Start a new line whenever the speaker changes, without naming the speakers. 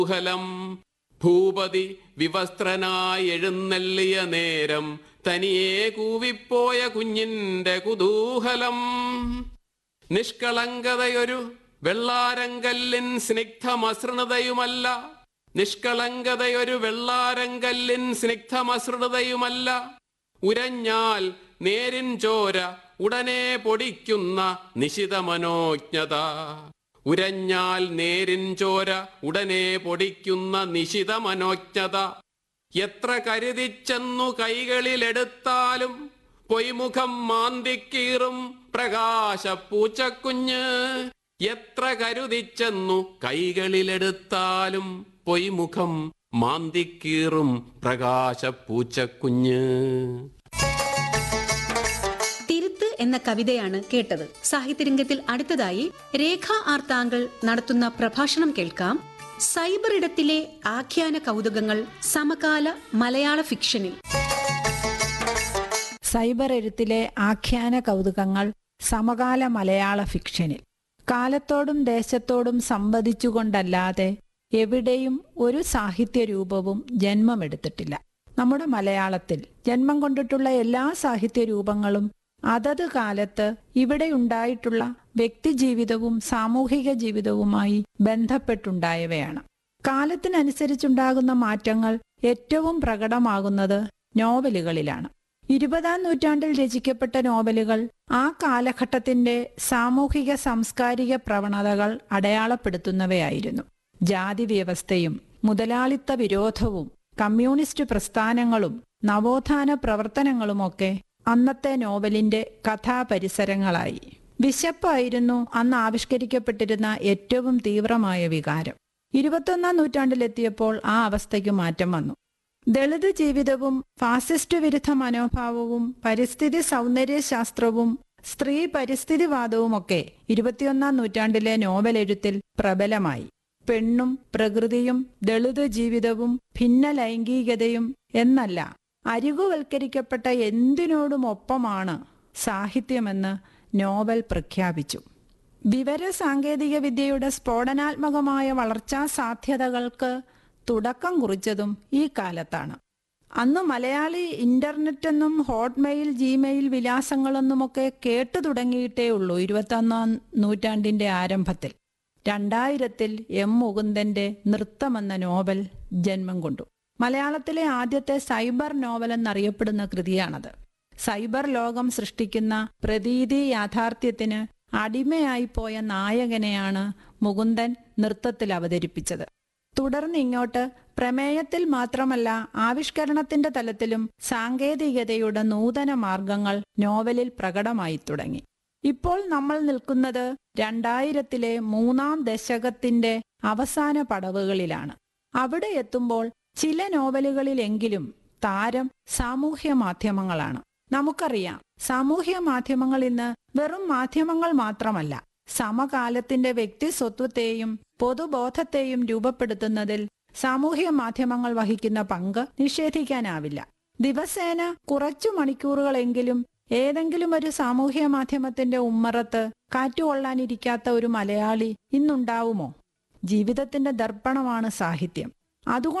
കുതൂഹലം ഭൂപതി വിവസ്ത്രനായി എഴുന്നള്ളിയ നേരം തനിയെ കൂവിപ്പോയ കുഞ്ഞിന്റെ കുതൂഹലം നിഷ്കളങ്കതയൊരു വെള്ളാരങ്കല്ലിൻ സ്നിഗ്ധമസൃണതയുമല്ല നിഷ്കളങ്കതയൊരു വെള്ളാരങ്കല്ലിൻ സ്നിഗ്ധമസൃണതയുമല്ല ഉരഞ്ഞാൽ നേരിൻ ചോര ഉടനെ പൊടിക്കുന്ന നിശിത മനോജ്ഞത ഉരഞ്ഞാൽ നേരിൻ ചോര ഉടനെ പൊടിക്കുന്ന നിശിത മനോജ്ഞത എത്ര കരുതിച്ചെന്നു കൈകളിലെടുത്താലും പൊയ്മുഖം മാന്തിക്കീറും പ്രകാശ പൂച്ചക്കുഞ്ഞ് എത്ര കരുതിച്ചെന്നു കൈകളിലെടുത്താലും പൊയ്മുഖം മാന്തിക്കീറും പ്രകാശ പൂച്ചക്കുഞ്ഞ്
തിരുത്ത് എന്ന കവിതയാണ് കേട്ടത് സാഹിത്യരംഗത്തിൽ അടുത്തതായി രേഖ ആർ താങ്കൾ നടത്തുന്ന പ്രഭാഷണം കേൾക്കാം സൈബർ ഇടത്തിലെ ആഖ്യാന കൗതുകങ്ങൾ സമകാല മലയാള ഫിക്ഷനിൽ
സൈബർ എഴുത്തിലെ ആഖ്യാന കൗതുകങ്ങൾ സമകാല മലയാള ഫിക്ഷനിൽ കാലത്തോടും ദേശത്തോടും സംവദിച്ചുകൊണ്ടല്ലാതെ എവിടെയും ഒരു സാഹിത്യ രൂപവും ജന്മമെടുത്തിട്ടില്ല നമ്മുടെ മലയാളത്തിൽ ജന്മം കൊണ്ടിട്ടുള്ള എല്ലാ സാഹിത്യ രൂപങ്ങളും അതത് കാലത്ത് ഇവിടെ ഉണ്ടായിട്ടുള്ള വ്യക്തിജീവിതവും സാമൂഹിക ജീവിതവുമായി ബന്ധപ്പെട്ടുണ്ടായവയാണ് കാലത്തിനനുസരിച്ചുണ്ടാകുന്ന മാറ്റങ്ങൾ ഏറ്റവും പ്രകടമാകുന്നത് നോവലുകളിലാണ് ഇരുപതാം നൂറ്റാണ്ടിൽ രചിക്കപ്പെട്ട നോവലുകൾ ആ കാലഘട്ടത്തിന്റെ സാമൂഹിക സാംസ്കാരിക പ്രവണതകൾ അടയാളപ്പെടുത്തുന്നവയായിരുന്നു ജാതി വ്യവസ്ഥയും മുതലാളിത്ത വിരോധവും കമ്മ്യൂണിസ്റ്റ് പ്രസ്ഥാനങ്ങളും നവോത്ഥാന പ്രവർത്തനങ്ങളുമൊക്കെ അന്നത്തെ നോവലിന്റെ കഥാപരിസരങ്ങളായി വിശപ്പായിരുന്നു അന്ന് ആവിഷ്കരിക്കപ്പെട്ടിരുന്ന ഏറ്റവും തീവ്രമായ വികാരം ഇരുപത്തൊന്നാം നൂറ്റാണ്ടിലെത്തിയപ്പോൾ ആ അവസ്ഥയ്ക്ക് മാറ്റം വന്നു ദളിത് ജീവിതവും ഫാസിസ്റ്റ് വിരുദ്ധ മനോഭാവവും പരിസ്ഥിതി സൗന്ദര്യശാസ്ത്രവും സ്ത്രീ പരിസ്ഥിതിവാദവുമൊക്കെ ഇരുപത്തിയൊന്നാം നൂറ്റാണ്ടിലെ നോവൽ എഴുത്തിൽ പ്രബലമായി പെണ്ണും പ്രകൃതിയും ദളിത് ജീവിതവും ഭിന്ന ലൈംഗികതയും എന്നല്ല അരികുവൽക്കരിക്കപ്പെട്ട എന്തിനോടും ഒപ്പമാണ് സാഹിത്യമെന്ന് നോവൽ പ്രഖ്യാപിച്ചു വിവര സാങ്കേതിക വിദ്യയുടെ സ്ഫോടനാത്മകമായ വളർച്ചാ സാധ്യതകൾക്ക് തുടക്കം കുറിച്ചതും ഈ കാലത്താണ് അന്ന് മലയാളി ഇന്റർനെറ്റ് എന്നും ഹോട്ട്മെയിൽ ജിമെയിൽ വിലാസങ്ങളെന്നുമൊക്കെ കേട്ടു തുടങ്ങിയിട്ടേ ഉള്ളൂ ഇരുപത്തൊന്നാം നൂറ്റാണ്ടിന്റെ ആരംഭത്തിൽ രണ്ടായിരത്തിൽ എം മുകുന്ദന്റെ നൃത്തമെന്ന നോവൽ ജന്മം കൊണ്ടു മലയാളത്തിലെ ആദ്യത്തെ സൈബർ നോവൽ എന്നറിയപ്പെടുന്ന കൃതിയാണത് സൈബർ ലോകം സൃഷ്ടിക്കുന്ന പ്രതീതി യാഥാർത്ഥ്യത്തിന് അടിമയായി പോയ നായകനെയാണ് മുകുന്ദൻ നൃത്തത്തിൽ അവതരിപ്പിച്ചത് തുടർന്ന് ഇങ്ങോട്ട് പ്രമേയത്തിൽ മാത്രമല്ല ആവിഷ്കരണത്തിന്റെ തലത്തിലും സാങ്കേതികതയുടെ നൂതന മാർഗങ്ങൾ നോവലിൽ പ്രകടമായി തുടങ്ങി ഇപ്പോൾ നമ്മൾ നിൽക്കുന്നത് രണ്ടായിരത്തിലെ മൂന്നാം ദശകത്തിന്റെ അവസാന പടവുകളിലാണ് അവിടെ എത്തുമ്പോൾ ചില നോവലുകളിലെങ്കിലും താരം സാമൂഹ്യ മാധ്യമങ്ങളാണ് നമുക്കറിയാം സാമൂഹ്യ മാധ്യമങ്ങൾ ഇന്ന് വെറും മാധ്യമങ്ങൾ മാത്രമല്ല സമകാലത്തിന്റെ വ്യക്തി സ്വത്വത്തെയും പൊതുബോധത്തെയും രൂപപ്പെടുത്തുന്നതിൽ സാമൂഹ്യ മാധ്യമങ്ങൾ വഹിക്കുന്ന പങ്ക് നിഷേധിക്കാനാവില്ല ദിവസേന കുറച്ചു മണിക്കൂറുകളെങ്കിലും ഏതെങ്കിലും ഒരു സാമൂഹ്യ മാധ്യമത്തിന്റെ ഉമ്മറത്ത് കാറ്റുകൊള്ളാനിരിക്കാത്ത ഒരു മലയാളി ഇന്നുണ്ടാവുമോ ജീവിതത്തിന്റെ ദർപ്പണമാണ് സാഹിത്യം അതുകൊണ്ട്